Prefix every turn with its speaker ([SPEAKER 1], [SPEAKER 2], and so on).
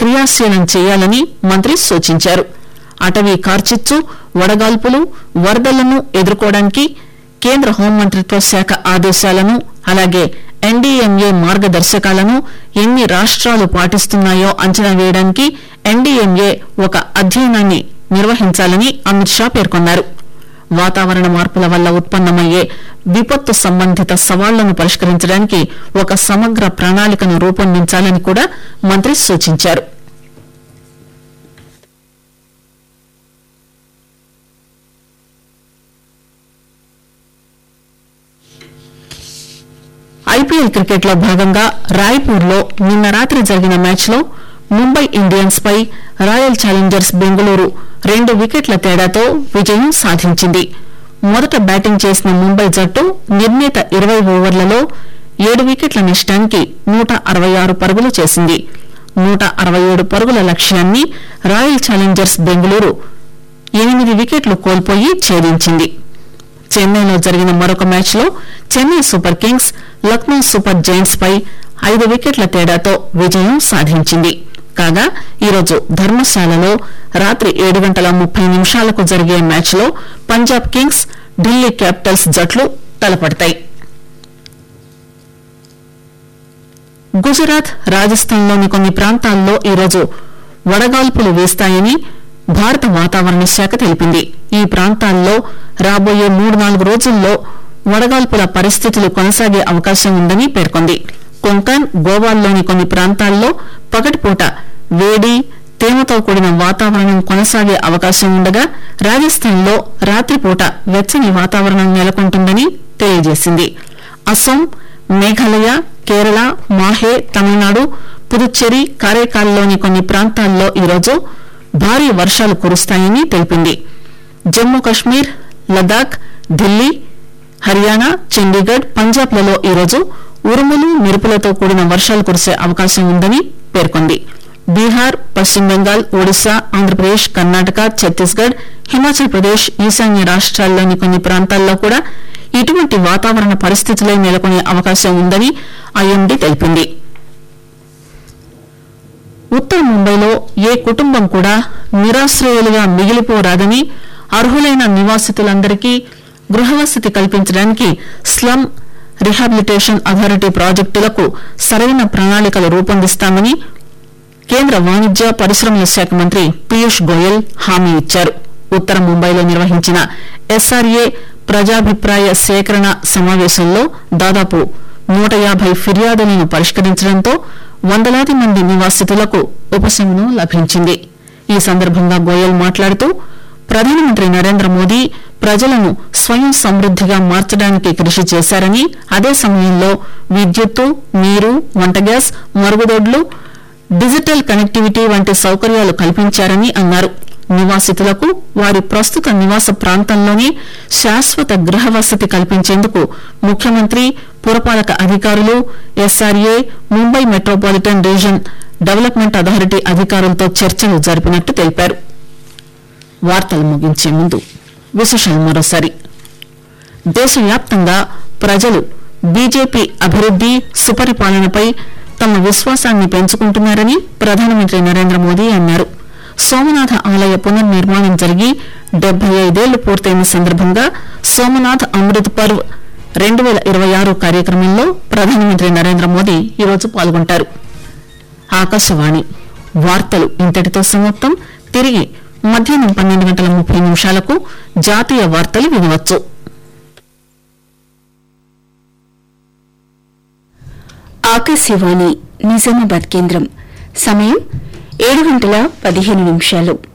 [SPEAKER 1] క్రియాశీలం చేయాలని మంత్రి సూచించారు అటవీ కార్చిచ్చు వడగాల్పులు వరదలను ఎదుర్కోవడానికి కేంద్ర హోంమంత్రిత్వ శాఖ ఆదేశాలను అలాగే ఎన్డీఎంఏ మార్గదర్శకాలను ఎన్ని రాష్ట్రాలు పాటిస్తున్నాయో అంచనా వేయడానికి ఎన్డీఎంఏ ఒక అధ్యయనాన్ని నిర్వహించాలని అమిత్ షా పేర్కొన్నారు వాతావరణ మార్పుల వల్ల ఉత్పన్నమయ్యే విపత్తు సంబంధిత సవాళ్లను పరిష్కరించడానికి ఒక సమగ్ర ప్రణాళికను రూపొందించాలని కూడా మంత్రి సూచించారు ఐపీఎల్ క్రికెట్ లో భాగంగా రాయ్పూర్ లో నిన్న రాత్రి జరిగిన మ్యాచ్ లో ముంబై ఇండియన్స్ పై రాయల్ ఛాలెంజర్స్ బెంగళూరు రెండు వికెట్ల తేడాతో విజయం సాధించింది మొదట బ్యాటింగ్ చేసిన ముంబై జట్టు నిర్ణీత ఇరవై ఓవర్లలో ఏడు వికెట్ల నష్టానికి నూట అరవై ఆరు పరుగులు చేసింది నూట అరవై ఏడు పరుగుల లక్ష్యాన్ని రాయల్ ఛాలెంజర్స్ బెంగళూరు ఎనిమిది వికెట్లు కోల్పోయి ఛేదించింది చెన్నైలో జరిగిన మరొక మ్యాచ్ లో Chennai Super Kings Lucknow Super Giants పై ఐదు వికెట్ల తేడాతో విజయం సాధించింది కాగా ఈరోజు ధర్మశాలలో రాత్రి ఏడు గంటల ముప్పై నిమిషాలకు జరిగే మ్యాచ్ లో పంజాబ్ కింగ్స్ ఢిల్లీ క్యాపిటల్స్ జట్లు తలపడతాయి గుజరాత్ రాజస్థాన్లోని కొన్ని ప్రాంతాల్లో ఈరోజు వడగాల్పులు వీస్తాయని భారత వాతావరణ శాఖ తెలిపింది ఈ ప్రాంతాల్లో రాబోయే మూడు నాలుగు రోజుల్లో వడగాల్పుల పరిస్థితులు కొనసాగే అవకాశం ఉందని పేర్కొంది కొంకన్ గోవాల్లోని కొన్ని ప్రాంతాల్లో పగటిపూట వేడి తేమతో కూడిన వాతావరణం కొనసాగే అవకాశం ఉండగా రాజస్థాన్లో రాత్రిపూట వెచ్చని వాతావరణం నెలకొంటుందని తెలియజేసింది అస్సాం మేఘాలయ కేరళ మాహే తమిళనాడు పుదుచ్చేరి కారైకాల్లోని కొన్ని ప్రాంతాల్లో ఈరోజు భారీ వర్షాలు కురుస్తాయని తెలిపింది జమ్మూ కశ్మీర్ లదాఖ్ ఢిల్లీ హర్యానా చండీగఢ్ పంజాబ్లలో ఈరోజు ఉరుములు మెరుపులతో కూడిన వర్షాలు కురిసే అవకాశం ఉందని పేర్కొంది బీహార్ పశ్చిమ బెంగాల్ ఒడిశా ఆంధ్రప్రదేశ్ కర్ణాటక ఛత్తీస్గఢ్ హిమాచల్ ప్రదేశ్ ఈశాన్య రాష్ట్రాల్లోని కొన్ని ప్రాంతాల్లో కూడా ఇటువంటి వాతావరణ పరిస్థితులే నెలకొనే అవకాశం ఉందని ఐఎండీ తెలిపింది ఉత్తర ముంబైలో ఏ కుటుంబం కూడా నిరాశ్రయులుగా మిగిలిపోరాదని అర్హులైన నివాసితులందరికీ గృహవసతి కల్పించడానికి స్లమ్ రిహాబిలిటేషన్ అథారిటీ ప్రాజెక్టులకు సరైన ప్రణాళికలు రూపొందిస్తామని కేంద్ర వాణిజ్య పరిశ్రమల శాఖ మంత్రి పీయూష్ గోయల్ హామీ ఇచ్చారు ఉత్తర ముంబైలో నిర్వహించిన ఎస్ఆర్ఏ ప్రజాభిప్రాయ సేకరణ సమావేశంలో దాదాపు నూట యాభై ఫిర్యాదులను పరిష్కరించడంతో వందలాది మంది నివాసితులకు ఉపశమనం లభించింది ఈ సందర్భంగా గోయల్ మాట్లాడుతూ ప్రధానమంత్రి నరేంద్ర మోదీ ప్రజలను స్వయం సమృద్దిగా మార్చడానికి కృషి చేశారని అదే సమయంలో విద్యుత్తు నీరు వంట గ్యాస్ మరుగుదొడ్లు డిజిటల్ కనెక్టివిటీ వంటి సౌకర్యాలు కల్పించారని అన్నారు నివాసితులకు వారి ప్రస్తుత నివాస ప్రాంతంలోనే శాశ్వత గృహ వసతి కల్పించేందుకు ముఖ్యమంత్రి పురపాలక అధికారులు SRA Mumbai metropolitan region development authority అధికారులతో చర్చలు జరిపినట్టు తెలిపారు వార్తలు ముగించే ముందు విశేషాలు మరోసారి దేశవ్యాప్తంగా ప్రజలు బీజేపీ అభివృద్ది సుపరిపాలనపై తమ విశ్వాసాన్ని పెంచుకుంటున్నారని ప్రధానమంత్రి నరేంద్ర మోదీ అన్నారు సోమనాథ ఆలయ పునర్నిర్మాణం జరిగి డెబ్బై ఐదేళ్లు పూర్తయిన సందర్భంగా సోమనాథ్ అమృత్ పర్వ్ రెండు వేల ఇరవై ఆరు కార్యక్రమంలో ప్రధానమంత్రి నరేంద్ర మోదీ ఈరోజు పాల్గొంటారు ఆకాశవాణి వార్తలు ఇంతటితో సమాప్తం తిరిగి మధ్యాహ్నం పన్నెండు గంటల ముప్పై నిమిషాలకు జాతీయ వార్తలు వినవచ్చు
[SPEAKER 2] ఆకాశవాణి నిజామాబాద్ కేంద్రం సమయం ఏడు గంటల పదిహేను నిమిషాలు